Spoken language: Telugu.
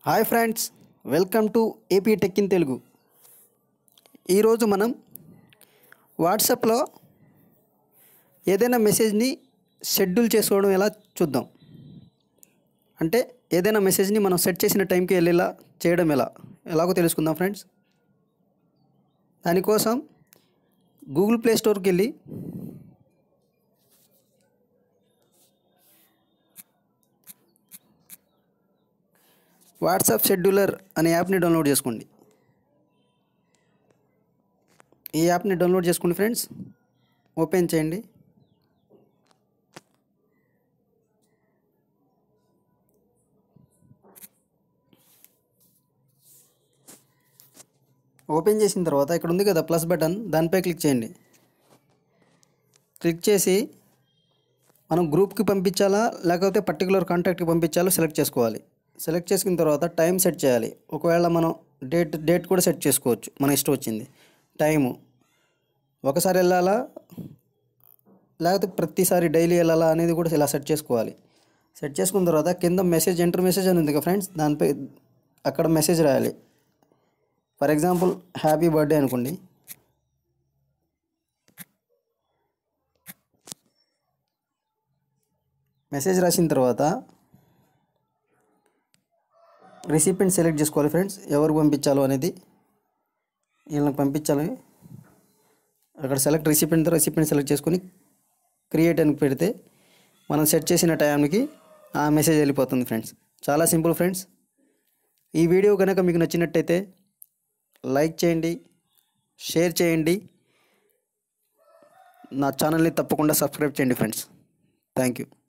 hi friends welcome to AP tech in Telugu ఈరోజు మనం వాట్సాప్లో ఏదైనా మెసేజ్ని షెడ్యూల్ చేసుకోవడం ఎలా చూద్దాం అంటే ఏదైనా మెసేజ్ని మనం సెట్ చేసిన టైంకి వెళ్ళేలా చేయడం ఎలా ఎలాగో తెలుసుకుందాం ఫ్రెండ్స్ దానికోసం గూగుల్ ప్లే స్టోర్కి వెళ్ళి వాట్సాప్ షెడ్యూలర్ అనే యాప్ని డౌన్లోడ్ చేసుకోండి ఈ యాప్ని డౌన్లోడ్ చేసుకోండి ఫ్రెండ్స్ ఓపెన్ చేయండి ఓపెన్ చేసిన తర్వాత ఇక్కడ ఉంది కదా ప్లస్ బటన్ దానిపై క్లిక్ చేయండి క్లిక్ చేసి మనం గ్రూప్కి పంపించాలా లేకపోతే పర్టికులర్ కాంటాక్ట్కి పంపించాలో సెలెక్ట్ చేసుకోవాలి సెలెక్ట్ చేసుకున్న తర్వాత టైం సెట్ చేయాలి ఒకవేళ మనం డేట్ డేట్ కూడా సెట్ చేసుకోవచ్చు మన ఇష్టం వచ్చింది టైము ఒకసారి వెళ్ళాలా లేకపోతే ప్రతిసారి డైలీ వెళ్ళాలా అనేది కూడా ఇలా సెట్ చేసుకోవాలి సెట్ చేసుకున్న తర్వాత కింద మెసేజ్ ఎంటర్ మెసేజ్ అని ఉంది కదా ఫ్రెండ్స్ దానిపై అక్కడ మెసేజ్ రాయాలి ఫర్ ఎగ్జాంపుల్ హ్యాపీ బర్త్డే అనుకోండి మెసేజ్ రాసిన తర్వాత రిసిపెంట్ సెలెక్ట్ చేసుకోవాలి ఫ్రెండ్స్ ఎవరు పంపించాలో అనేది వీళ్ళకి పంపించాలి అక్కడ సెలెక్ట్ రిసిపెంట్ రిసిపెంట్ సెలెక్ట్ చేసుకొని క్రియేట్ అని పెడితే మనం సెట్ చేసిన టైంకి ఆ మెసేజ్ వెళ్ళిపోతుంది ఫ్రెండ్స్ చాలా సింపుల్ ఫ్రెండ్స్ ఈ వీడియో కనుక మీకు నచ్చినట్టయితే లైక్ చేయండి షేర్ చేయండి నా ఛానల్ని తప్పకుండా సబ్స్క్రైబ్ చేయండి ఫ్రెండ్స్ థ్యాంక్ యూ